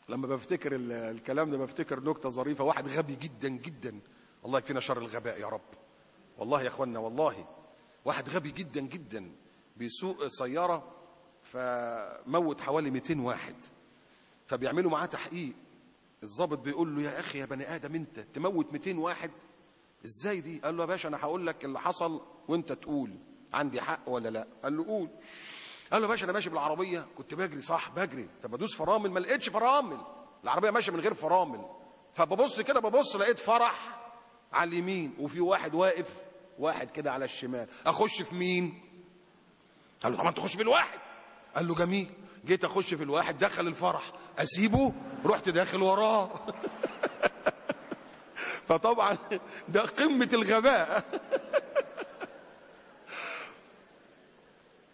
لما بفتكر ال- الكلام ده بفتكر نكته ظريفه واحد غبي جدا جدا الله يكفينا شر الغباء يا رب والله يا اخوانا والله واحد غبي جدا جدا بيسوق سياره فموت حوالي 200 واحد فبيعملوا معاه تحقيق الضابط بيقول له يا اخي يا بني ادم انت تموت 200 واحد ازاي دي قال له يا باشا انا هقول لك اللي حصل وانت تقول عندي حق ولا لا قال له قول قال له يا باشا انا ماشي بالعربيه كنت بجري صح بجري طب ادوس فرامل ما لقيتش فرامل العربيه ماشيه من غير فرامل فببص كده ببص لقيت فرح على اليمين وفي واحد واقف واحد كده على الشمال اخش في مين قال له طبعا تخش في الواحد قال له جميل جيت اخش في الواحد دخل الفرح اسيبه رحت داخل وراه فطبعا ده قمه الغباء